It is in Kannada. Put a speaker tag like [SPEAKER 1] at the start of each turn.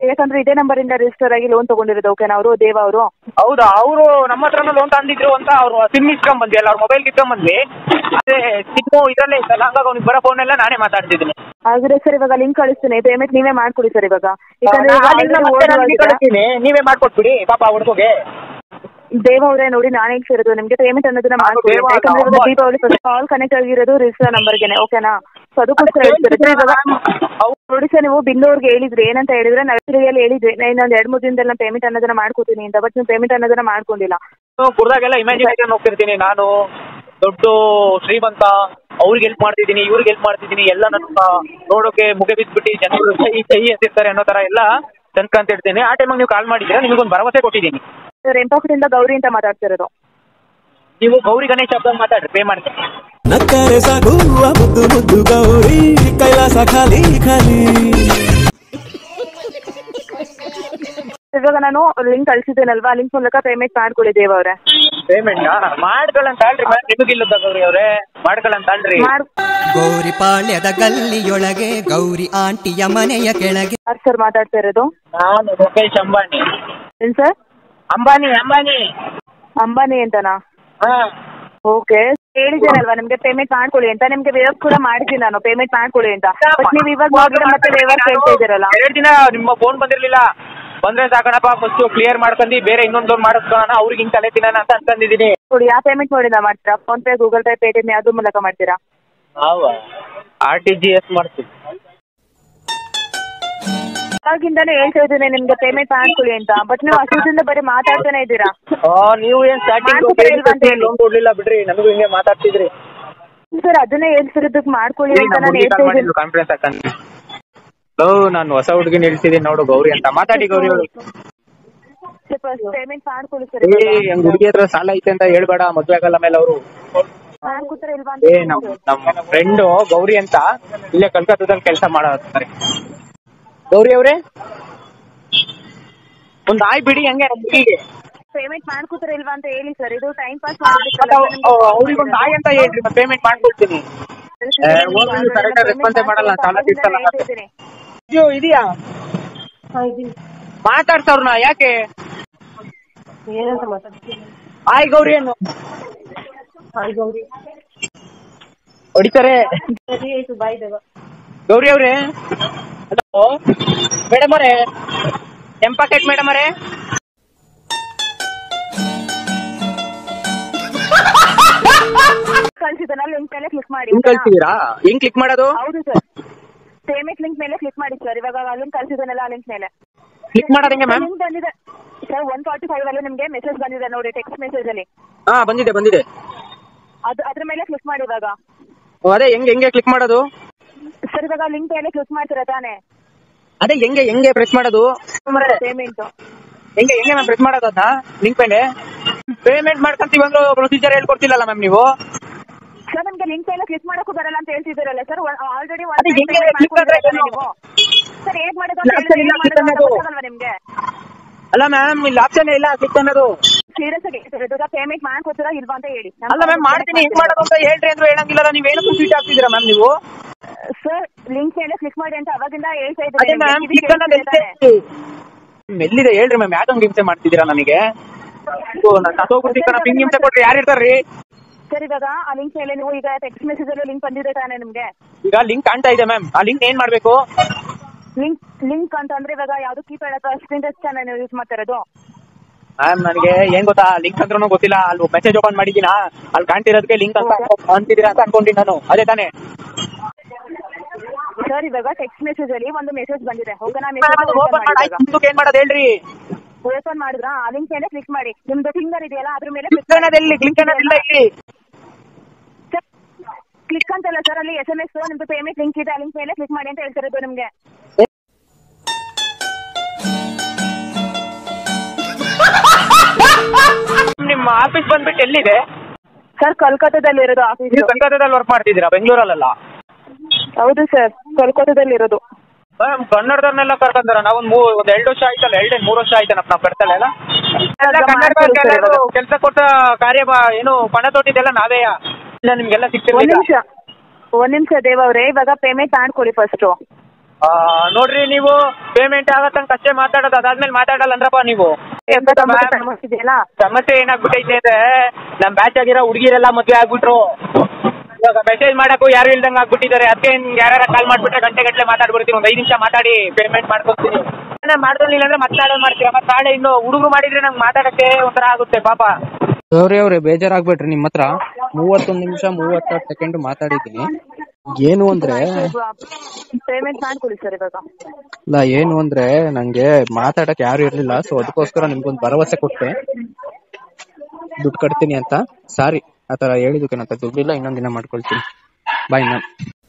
[SPEAKER 1] ಯಾಕಂದ್ರೆ ಇದೇ ನಂಬರ್ ಇಂದ ರಿಜಿಸ್ಟರ್ ಆಗಿ ಲೋನ್ ತಗೊಂಡಿರೋದು ಓಕೆನಾ ಅವರು ದೇವ ಅವರು
[SPEAKER 2] ಹೌದಾ ಅವರು ನಮ್ಮ ಹತ್ರನೂ ಲೋನ್ ತಂದಿದ್ರು ಅಂತ ಅವರು ಸಿಮ್ ಇಸ್ಕೊಂಬಂದ್ವಿ ಅಲ್ಲ ಅವ್ರ ಮೊಬೈಲ್ ಇಸ್ಕೊಂಬಂದ್ವಿ ಅದೇ ಸಿಮ್ಮು ಇದರಲ್ಲೇ ಇತ್ತಲ್ಲ ಹಂಗಾಗಿ ಅವ್ನಿಗೆ ಬರೋ ಫೋನೆಲ್ಲ ನಾನೇ ಮಾತಾಡ್ತಿದ್ದೀನಿ
[SPEAKER 1] ಹಾಗಿದ್ರೆ ಸರ್ ಇವಾಗ ಲಿಂಕ್ ಕಳಿಸ್ತೀನಿ ಪೇಮೆಂಟ್ ನೀವೇ ಮಾಡ್ಕೊಡಿ ಸರ್ ಇವಾಗ ಯಾಕಂದ್ರೆ
[SPEAKER 2] ನಾನು
[SPEAKER 1] ಇವಾಗ
[SPEAKER 2] ನಿಮ್ನ
[SPEAKER 1] already
[SPEAKER 2] ಮತ್ತೆ
[SPEAKER 1] old
[SPEAKER 2] ನನಗೆ
[SPEAKER 1] ಆಗಿದೆ.
[SPEAKER 2] ಕಳಿಸ್ತೀನಿ ನೀವೇ ಮಾಡ್ಕೊಟ್ಬಿಡಿ ಪಾಪ ಹುಡುಗಗೆ
[SPEAKER 1] ದೇವ ಅವರೇ ನೋಡಿ ನಾನು ಹೇಗೆ ಸೇರೋದು ನಿಮಗೆ ಪೇಮೆಂಟ್ ಅನ್ನೋದನ್ನ ಮಾಡ್ಕೊಡಿ
[SPEAKER 2] ದೇವ
[SPEAKER 1] ಯಾಕಂದ್ರೆ
[SPEAKER 2] ಅಲ್ಲ,
[SPEAKER 1] ಇವಾಗ ದೀಪಾವಳಿ ಕಾಲ್ ಕನೆಕ್ಟ್ ಆಗಿರೋದು ರಿಜಿಸ್ಟರ್ ನಂಬರ್ಗೆನೆ ಓಕೆನಾ ಸೊ ಅದಕ್ಕೋಸ್ಕರ ಹೇಳ್ತಿರೋದು ಇವಾಗ ನೋಡಿ ಸರ್ ನೀವು ಬಿಲ್ ಅವ್ರಿಗೆ ಹೇಳಿದ್ರಿ ಏನಂತ ಹೇಳಿದ್ರೆ ನರ್ಸರಿಯಲ್ಲಿ ಹೇಳಿದ್ರಿ ನಾನು ಇನ್ನೊಂದು ಎರಡು ಮೂರು ದಿನದಲ್ಲಿ ನಾನು ಪೇಮೆಂಟ್ ಅನ್ನೋದನ್ನ ಮಾಡ್ಕೊತೀನಿ ಅಂತ ಬಟ್ ನೀವು ಪೇಮೆಂಟ್ ಅನ್ನೋದನ್ನ ಮಾಡ್ಕೊಂಡಿಲ್ಲ
[SPEAKER 2] ಕುಡ್ದಾಗೆಲ್ಲ ಇಮ್ಯಾಜಿನೇಷನ್ ಹೋಗ್ತಿರ್ತೀನಿ ನಾನು ದೊಡ್ಡ ಶ್ರೀಮಂತ ಅವ್ರಿಗೆ ಹೆಲ್ಪ್ ಮಾಡ್ತಿದ್ದೀನಿ ಇವ್ರಿಗೆ ಹೆಲ್ಪ್ ಮಾಡ್ತಿದ್ದೀನಿ ಎಲ್ಲ ನನ್ನ ನೋಡೋಕೆ ಮುಗೆ ಬಿದ್ದುಬಿಟ್ಟು ಜನರು ಸಹಿ ಸಹಿ ಅಂತಿರ್ತಾರೆ ಅನ್ನೋ ಥರ ಎಲ್ಲ ತಂದ್ಕೊಂತ ಇರ್ತೀನಿ ಆ ಟೈಮಿಗೆ ನೀವು ಕಾಲ್ ಮಾಡಿದ್ದೀರಾ ನಿಮಗೊಂದು ಭರವಸೆ ಕೊಟ್ಟಿದ್ದೀನಿ
[SPEAKER 1] ಸರ್ ಎಂಪಾಕದಿಂದ ಗೌರಿ ಅಂತ ಮಾತಾಡ್ತಿರೋದು
[SPEAKER 2] ನೀವು ಗೌರಿ ಗಣೇಶ್ ಹಬ್ಬ ಮಾತಾಡ್ರಿ ಪೇ ಮಾಡ್ತೀನಿ
[SPEAKER 3] ನಕ್ಕರೆ ಸಾಕು ಆ ಮುದ್ದು ಮುದ್ದು ಗೌರಿ ಕೈಲಾಸ ಖಾಲಿ ಖಾಲಿ
[SPEAKER 1] ಇವಾಗ ನಾನು ಲಿಂಕ್ ಕಳಿಸಿದ್ದೇನಲ್ವಾ ಲಿಂಕ್ ಮೂಲಕ ಪೇಮೆಂಟ್ ಮಾಡ್ಕೊಳ್ಳಿ ದೇವ ಅವರೇ
[SPEAKER 2] ಪೇಮೆಂಟ್ ಮಾಡ್ಕೊಳ್ಳಂತ ಅಲ್ರಿ ಮ್ಯಾಮ್ ನಿಮಗಿಲ್ಲದ ಗೌರಿ ಅವರೇ ಮಾಡ್ಕೊಳ್ಳಂತ ಅಲ್ರಿ
[SPEAKER 1] ಮಾಡ್
[SPEAKER 4] ಗೌರಿ ಪಾಳ್ಯದ ಗಲ್ಲಿಯೊಳಗೆ ಗೌರಿ ಆಂಟಿಯ ಮನೆಯ ಕೆಳಗೆ
[SPEAKER 1] ಯಾರು ಸರ್ ಮಾತಾಡ್ತಾ ಇರೋದು
[SPEAKER 2] ನಾನು ಮುಖೇಶ್ ಅಂಬಾನಿ
[SPEAKER 1] ಏನು ಸರ್
[SPEAKER 2] ಅಂಬಾನಿ ಅಂಬಾನಿ
[SPEAKER 1] ಅಂಬಾನಿ ಅಂತನಾ
[SPEAKER 2] ಹಾಂ
[SPEAKER 1] ಓಕೆ ಹೇಳಿದ್ದೇನಲ್ವಾ ನಿಮ್ಗೆ ಪೇಮೆಂಟ್ ಮಾಡ್ಕೊಳ್ಳಿ ಅಂತ ನಿಮ್ಗೆ ವೇವ್ ಕೂಡ ಮಾಡಿದ್ದೀನಿ ನಾನು ಪೇಮೆಂಟ್ ಮಾಡ್ಕೊಳ್ಳಿ ಅಂತ ಬಟ್ ನೀವು ಇವಾಗ ನೋಡಿದ್ರೆ ಮತ್ತೆ ವೇವರ್ ಕೇಳ್ತಾ ಇದ್ದೀರಲ್ಲ
[SPEAKER 2] ಎರಡು ದಿನ ನಿಮ್ಮ ಫೋನ್ ಬಂದಿರ್ಲಿಲ್ಲ ಬಂದ್ರೆ ಸಾಕಣಪ್ಪ ಫಸ್ಟ್ ಕ್ಲಿಯರ್ ಮಾಡ್ಕೊಂಡು ಬೇರೆ ಇನ್ನೊಂದು ಮಾಡಿಸ್ಕೊಳ್ಳೋಣ ಅವ್ರಿಗೆ ಹಿಂಗ್ ತಲೆ ತಿನ್ನೋಣ ಅಂತ ಅನ್ಕೊಂಡಿದೀನಿ
[SPEAKER 1] ನೋಡಿ ಯಾವ ಪೇಮೆಂಟ್ ಮಾಡಿದ ಮಾಡ್ತೀರಾ PhonePe Google Pay Paytm ಯಾವ್ದು ಮೂಲಕ ಮಾಡ್ತೀರಾ
[SPEAKER 2] ನಾವು ಆರ್ ಟಿ ಜಿ ಎಸ್ ಮಾಡ್ತೀವಿ
[SPEAKER 1] ಅವಾಗಿಂದಾನೇ ಹೇಳ್ತಾ ಇದ್ದೀನಿ ನಿಮ್ಗೆ ಪೇಮೆಂಟ್ ಮಾಡ್ಕೊಳ್ಳಿ ಅಂತ ಬಟ್ ನೀವು ಅಷ್ಟೊತ್ತಿಂದ ಬರೀ ಮಾತಾಡ್ತಾನೆ ಇದ್ದೀರಾ
[SPEAKER 2] ಆ, ನೀವು ಏನ್ ಸ್ಟಾರ್ಟಿಂಗ್
[SPEAKER 1] ಮಾಡ್ಕೊತಾರೆ ಇಲ್ವಾ ಅಂತ ಹೇಳಿ.
[SPEAKER 2] ಲೋನ್ ಕೊಡ್ಲಿಲ್ಲ ಬಿಡ್ರಿ ನನಗೂ ಹಿಂಗೆ ಮಾತಾಡ್ತಿದ್ರಿ
[SPEAKER 1] ಸರ್ ಅದನ್ನೇ ಹೇಳ್ತಿರೋದಕ್ಕೆ ಮಾಡ್ಕೊಳ್ಳಿ ಅಂತ ನಾನು ಹೇಳ್ತಾ ಇದ್ದೀನಿ
[SPEAKER 2] ಕಾನ್ಫಿಡೆನ್ಸ್ ಹಾಕಂತ ಓ ನಾನು ಹೊಸ ಹುಡುಗಿನ ಹೇಳ್ತಿದ್ದೀನಿ ನೋಡು ಗೌರಿ ಅಂತ ಮಾತಾಡಿ ಗೌರಿ ಅವರು
[SPEAKER 1] ಪೇಮೆಂಟ್ ಮಾಡ್ಕೊಳ್ಳಿ ಸರ್
[SPEAKER 2] ಏ ಹಂಗ್ ಹುಡುಗಿ ಹತ್ರ ಸಾಲ ಐತೆ ಅಂತ ಹೇಳ್ಬೇಡ ಮದ್ವೆ ಆಗಲ್ಲ ಮೇಲೆ ಅವರು
[SPEAKER 1] ಮಾಡ್ಕೊತಾರ ಇಲ್ವಾ
[SPEAKER 2] ಏ
[SPEAKER 1] ಅಂತ
[SPEAKER 2] ನಮ್ ನಮ್ಮ ಫ್ರೆಂಡು ಗೌರಿ ಅಂತ ಇಲ್ಲೇ ಕಲ್ಕತ್ತಾದಲ್ಲಿ ಕೆಲಸ ಮಾಡ್ತಾರೆ ಗೌರಿ ಅವರೇ ಒಂದ್ ಆಯ್ ಬಿಡಿ ಹಂಗೆ ನಮ್ ಹುಡುಗಿಗೆ
[SPEAKER 1] ಪೇಮೆಂಟ್ ಮಾಡ್ಕೊತಾರ ಇಲ್ವಾ ಅಂತ ಹೇಳಿ ಸರ್ ಇದು ಟೈಮ್ ಪಾಸ್
[SPEAKER 2] ಅವ್ರಿಗೆ ಒಂದು ಆಯ್ ಅಂತ ಹೇಳ್ರಿ ಪೇಮೆಂಟ್ ಮಾಡ್ಕೊಡ್ತೀನಿ ಏ, ಹೋಗ್ಲಿ, ನೀವು correct ಆಗಿ response ಏ ಮಾಡಲ್ಲ, ಸಾಲ ತೀರ್ಸಲ್ಲ ಮತ್ತೆ. ಅಯ್ಯೋ ಇದೆಯಾ ಮಾತಾಡ್ಸವ್ರನ್ನ ಯಾಕೆ
[SPEAKER 1] ಏನಂತ ಮಾತಾಡ್ತೀನಿ
[SPEAKER 2] ಆಯ್ ಗೌರಿ ಏನು ಹೊಡಿತಾರೆ
[SPEAKER 1] ಸರಿ ಆಯ್ತು ಬಾಯ್ ದೇವ
[SPEAKER 2] ಗೌರಿ ಅವ್ರೆ ಹಲೋ ಮೇಡಮ್ ಅವರೇ ಎಂ ಪಾಕೆಟ್ ಮೇಡಮ್ ಅವರೇ
[SPEAKER 1] ಕಳ್ಸಿದ್ದಾನ ಲಿಂಕ್ ಮೇಲೆ ಕ್ಲಿಕ್ ಮಾಡಿ
[SPEAKER 2] ಹಿಂಗ್ ಕಳ್ಸಿದೀರಾ ಹೆಂಗ್ ಕ್ಲಿಕ್ ಮಾಡೋದು
[SPEAKER 1] ಹೌದು ಸರ್ ಪೇಮೆಂಟ್ ಲಿಂಕ್ ಮೇಲೆ ಕ್ಲಿಕ್ ಮಾಡಿ ಸರ್ ಇವಾಗ ಲಿಂಕ್ ಕಳ್ಸಿದ್ದಾನಲ್ಲ ಆ ಲಿಂಕ್ ಮೇಲೆ
[SPEAKER 2] ಕ್ಲಿಕ್ ಮಾಡೋದು ಹೆಂಗೆ ಮ್ಯಾಮ್
[SPEAKER 1] ಲಿಂಕ್ ಬಂದಿದೆ ಸರ್ ಒನ್ ಫಾರ್ಟಿ ಫೈವ್ ಅಲ್ಲಿ ನಿಮಗೆ ಮೆಸೇಜ್ ಬಂದಿದೆ ನೋಡಿ ಟೆಕ್ಸ್ಟ್ ಮೆಸೇಜ್ ಅಲ್ಲಿ
[SPEAKER 2] ಹಾ ಬಂದಿದೆ ಬಂದಿದೆ
[SPEAKER 1] ಅದು ಅದ್ರ ಮೇಲೆ ಕ್ಲಿಕ್ ಮಾಡಿ ಇವಾಗ
[SPEAKER 2] ಓ, ಅದೇ ಹೆಂಗೆ ಹೆಂಗೆ ಕ್ಲಿಕ್ ಮಾಡೋದು
[SPEAKER 1] ಸರ್ ಇವಾಗ ಲಿಂಕ್ ಮೇಲೆ ಕ್ಲಿಕ್ ಮಾಡ್ತೀರಾ ತಾನೇ
[SPEAKER 2] ಅದೇ ಹೆಂಗೆ ಹೆಂಗೆ ಪ್ರೆಸ್ ಮಾಡೋದು
[SPEAKER 1] ಪೇಮೆಂಟ್
[SPEAKER 2] ಹೆಂಗೆ ಹೆಂಗೆ ಮ್ಯಾಮ್ ಪ್ರೆಸ್ ಮಾಡೋದು ಅದನ್ನ ಲಿಂಕ್ ಮೇಲೆ ಪೇಮೆಂಟ್ ಮಾಡ್ಕೊಂತೀವಿ ಅಂದ್ರೆ ಪ್ರೊಸೀಜರ್ ಹೇಳ್ಕೊಡ್ತಿಲ್ಲಲ್ಲ ಮ್ಯಾಮ್ ನೀವು
[SPEAKER 1] ಸರ್ ನಿಮ್ಗೆ ಲಿಂಕ್ ಮೇಲೆ ಕ್ಲಿಕ್ ಮಾಡಕ್ಕೂ ಬರಲ್ಲ ಅಂತ ಹೇಳ್ತಿದ್ದೀರಲ್ಲ ಸರ್ ಆಲ್ರೆಡಿ
[SPEAKER 2] ಅದೇ ಹೆಂಗೆ click ಆದ್ರೆ ಏನು?
[SPEAKER 1] ನೀವು ಸರ್ ಹೇಗ್ ಮಾಡೋದು
[SPEAKER 2] ಇಲ್ಲ,
[SPEAKER 1] ಅಂತ ಹೇಳಿದ್ರೆ
[SPEAKER 2] ಇಲ್ಲ,
[SPEAKER 1] ಹೇಗ್ ಮಾಡೋದು ಅಂತ
[SPEAKER 2] click ಅನ್ನೋದು.
[SPEAKER 1] ಗೊತ್ತಾಗಲ್ವಾ ನಿಮ್ಗೆ
[SPEAKER 2] ಅಲ್ಲ ಮ್ಯಾಮ್ ಇಲ್ಲಿ ಆಪ್ಷನ್ ಇಲ್ಲ ಕ್ಲಿಕ್ ಅನ್ನೋದು
[SPEAKER 1] ಸೀರಿಯಸ್ ಆಗಿ ಇವಾಗ ಪೇಮೆಂಟ್ ಮಾಡ್ಕೊತೀರಾ ಇಲ್ವಾ ಅಂತ ಹೇಳಿ
[SPEAKER 2] ಅಲ್ಲ ಮ್ಯಾಮ್ ಮಾಡ್ತೀನಿ ಹೆಂಗ್ ಮಾಡೋದು ಅಂತ ಹೇಳ್ರಿ ಅಂದ್ರೆ ಹೇಳಂಗಿಲ್ಲ ನೀವು ಏನಕ್ಕೂ ಸೀಟ್ ಆಗ್ತಿದ್ದೀರಾ ಮ್ಯಾಮ್ ನೀವು
[SPEAKER 1] ಸರ್ ಲಿಂಕ್ ಮೇಲೆ ಕ್ಲಿಕ್ ಮಾಡಿ ಅಂತ ಅವಾಗಿಂದ ಹೇಳ್ತಾ
[SPEAKER 2] ಅದೇ ಮ್ಯಾಮ್ ಕ್ಲಿಕ್ ಅನ್ನೋದು
[SPEAKER 1] ಇದ್ದೀನಿ
[SPEAKER 2] ಎಲ್ಲಿದೆ ಎಲ್ಲಿದೆ ಹೇಳ್ರಿ ಮ್ಯಾಮ್ ಯಾಕಂಗ್ ಹಿಂಸೆ ಮಾಡ್ತಿದ್ದೀರಾ ನನಗೆ ಓ, ನಾನ್ ಸತ್ತೋಗ್ಬಿಡ್ತೀನಿ ಕಣ ಹಿಂಗ್ ಹಿಂಸೆ ಕೊಟ್ರೆ ಯಾರು ಇರ್ತಾರ್ರಿ
[SPEAKER 1] ಸರ್ ಇವಾಗ ಆ ಲಿಂಕ್ ಮೇಲೆ ನೀವು ಈಗ ಟೆಕ್ಸ್ಟ್ ಮೆಸೇಜ್ ಅಲ್ಲಿ ಲಿಂಕ್ ಬಂದಿದೆ ತಾನೇ ನಿಮ್ಗೆ
[SPEAKER 2] ಈಗ ಲಿಂಕ್ ಕಾಣ್ತಾ ಇದೆ ಮ್ಯಾಮ್ ಆ ಲಿಂಕ್ ಏನ್ ಮಾಡ್ಬೇಕು
[SPEAKER 1] ಲಿಂಕ್ ಲಿಂಕ್ ಅಂತಂದ್ರೆ ಇವಾಗ ಯಾವ್ದು ಕೀಪ್ಯಾಡ್ ಅಥವಾ ಸ್ಕ್ರೀನ್ ಟಚ್ ಚಾನಲ್ ಯೂಸ್ ಮಾಡ್ತಾ ಇರೋದು
[SPEAKER 2] ಮ್ಯಾಮ್ ನನಗೆ ಏನ್ ಗೊತ್ತಾ ಲಿಂಕ್ ಅಂದ್ರೂ ಗೊತ್ತಿಲ್ಲ ಅಲ್ಲಿ ಮೆಸೇಜ್ ಓಪನ್ ಮಾಡಿದ್ದೀನ ಅಲ್ಲಿ ಕಾಣ್ತಿರೋದಕ್ಕೆ ಲಿಂಕ್ ಅಂತ ಅಂತಿದ್ದೀರಾ ಅಂತ ಅನ್ಕೊಂಡಿನಿ ನಾನು ಅದೇ ತಾನೇ
[SPEAKER 1] ಸರ್ ಇವಾಗ ಟೆಕ್ಸ್ಟ್ ಮೆಸೇಜ್ ಅಲ್ಲಿ ಒಂದು ಮೆಸೇಜ್ ಬಂದಿದೆ ಓಕೆನಾ
[SPEAKER 2] ಓಪನ್ ಮಾಡಿ ಆಯ್ತು ಮುಂದಕ್ಕೆ ಏನ್ ಮಾಡೋದು ಹೇಳ್ರಿ
[SPEAKER 1] ಓಪನ್ ಮಾಡಿದ್ರ ಆ ಲಿಂಕ್ ಮೇಲೆ ಕ್ಲಿಕ್ ಮಾಡಿ ನಿಮ್ದು ಫಿಂಗರ್ ಇದೆಯಲ್ಲ ಅದ್ರ ಮೇಲೆ
[SPEAKER 2] ಕ್ಲಿಕ್ ಅನ್ನೋದು ಎಲ್ಲಿ ಕ್ಲಿಕ್ ಅನ್ನೋದಿಲ್ಲ ಇಲ್ಲಿ
[SPEAKER 1] ಕ್ಲಿಕ್ ಅಂತಲ್ಲ ಸರ್ ಅಲ್ಲಿ ಎಸ್ ಎಂ ಎಸ್ ನಿಮ್ದು ಪೇಮೆಂಟ್ ಲಿಂಕ್ ಇದೆ ಆ ಲಿಂಕ್ ಮೇಲೆ ಕ್ಲಿಕ್ ಮಾಡಿ ಅಂತ ಹೇಳ್ತಿರೋದು ನಿಮ್ಗೆ
[SPEAKER 2] ನಿಮ್ಮ ಆಫೀಸ್ ಬಂದ್ಬಿಟ್ಟು ಎಲ್ಲಿದೆ
[SPEAKER 1] ಸರ್ ಕೋಲ್ಕತ್ತಾದಲ್ಲಿ ಇರೋದು ಆಫೀಸ್
[SPEAKER 2] ನೀವು ಕಲ್ಕತ್ತಾದಲ್ಲಿ ವರ್ಕ್ ಮಾಡ್ತಿದ್ದೀರಾ ಬೆಂಗಳೂರಲ್ಲ
[SPEAKER 1] ಹೌದು ಸರ್ ಕೋಲ್ಕತ್ತಾದಲ್ಲಿ ಇರೋದು
[SPEAKER 2] ಮ್ಯಾಮ್ ಕನ್ನಡದವ್ರನ್ನೆಲ್ಲ ಕರ್ಕೊಂತಾರ ನಾವೊಂದ್ ಮೂ ಒಂದ್ ಎರಡು ವರ್ಷ ಆಯ್ತಲ್ಲ ಎರಡೇ ಮೂರು ವರ್ಷ ಆಯ್ತನಪ್ಪ ನಾವು ಕಟ್ತಲ್ಲ ಎಲ್ಲ
[SPEAKER 1] ಮಾಡ್ತೀವಿ sir ಇವಾಗ.
[SPEAKER 2] ಕೆಲಸ ಕೊಟ್ಟ ಕಾರ್ಯ ಬ- ಏನು ಪಣ ತೊಟ್ಟಿದ್ದೆಲ್ಲ ನಾವೇ ಇಲ್ಲ ನಿಮ್ಗೆಲ್ಲ
[SPEAKER 1] ಒಂದ್
[SPEAKER 2] ಸಿಗ್ತಿರ್ಲಿಲ್ಲ
[SPEAKER 1] ನಿಮಿಷ ಒಂದ್ ನಿಮಿಷ ದೇವ್ ಅವ್ರೆ ಇವಾಗ ಪೇಮೆಂಟ್ ಮಾಡ್ಕೊಳ್ಳಿ ಫಸ್ಟ್
[SPEAKER 2] ಆ, ನೋಡ್ರಿ ನೀವು ಪೇಮೆಂಟ್ ಆಗತ್ತಂಕ ಅಷ್ಟೇ ಮಾತಾಡೋದು ಅದಾದ್ಮೇಲೆ ಮಾತಾಡಲ್ಲ ಅಂದ್ರಪ್ಪ ನೀವು
[SPEAKER 1] ಎಂಬತ್ತೊಂಬತ್ತು ಸಮಸ್ಯೆ ಇದೆಯಲ್ಲ
[SPEAKER 2] ಸಮಸ್ಯೆ ಏನಾಗ್ಬಿಟ್ಟೈತೆ ಅಂದ್ರೆ ನಮ್ ಬ್ಯಾಚ್ ಆಗಿರೋ ಹುಡುಗಿರೆಲ್ಲ ಮದ್ವೆ ಆಗ್ಬಿಟ್ರು ಇವಾಗ ಮೆಸೇಜ್ ಮಾಡಕ್ಕೂ ಯಾರು ಇಲ್ದಂಗ್ ಆಗ್ಬಿಟ್ಟಿದ್ದಾರೆ ಅದಕ್ಕೆ ಯಾರು ಕಾಲ್ ಮಾಡ್ಬಿಟ್ರೆ ಗಂಟೆ ಗಟ್ಟಲೆ ಮಾತಾಡ್ಬಿಡ್ತೀನಿ ಒಂದು ಐದು ನಿಮಿಷ ಮಾತಾಡಿ ಪೇಮೆಂಟ್ ಮಾಡ್ಕೊತೀನಿ ಮಾಡ್ಕೊಂಡಿಲ್ಲ ಅಂದ್ರೆ ಮಾತಾಡೋದು ಮಾಡ್ತೀರಾ ಮತ್ತೆ ನಾಳೆ ಇನ್ನು ಹುಡುಗರು ಮಾಡಿದ್ರೆ ನಂಗೆ ಮಾತಾಡಕ್ಕೆ ಒಂಥರ ಆಗುತ್ತೆ ಪಾಪ
[SPEAKER 5] ಗೌರಿ ಅವ್ರೆ ಬೇಜಾರಾಗ್ಬೇಡ್ರಿ ನಿಮ್ ಹತ್ರ ಮೂವತ್ತೊಂದ್ ನಿಮಿಷ ಮೂವತ್ತಾರು ಸೆಕೆಂಡ್ ಮಾತಾಡಿದೀನಿ ಏನು ಅಂದ್ರೆ
[SPEAKER 1] ಪೇಮೆಂಟ್ ಮಾಡ್ಕೊಡಿ ಸರ್ ಇವಾಗ
[SPEAKER 5] ಇಲ್ಲ ಏನು ಅಂದ್ರೆ ನಂಗೆ ಮಾತಾಡಕ್ ಯಾರು ಇರ್ಲಿಲ್ಲ ಸೊ ಅದಕ್ಕೋಸ್ಕರ ನಿಮ್ಗೊಂದು ಭರವಸೆ ಕೊಟ್ಟೆ ದುಡ್ಡು ಕಟ್ತೀನಿ ಅಂತ ಸಾರಿ ಆತರ ಹೇಳಿದಕ್ಕೆ ನನ್ನ ಹತ್ರ ದುಡ್ಡಿಲ್ಲ ಇನ್ನೊಂದ್ ದಿನ ಮಾಡ್ಕೊಳ್ತೀನಿ ಬಾಯ್ ಮ್ಯಾಮ್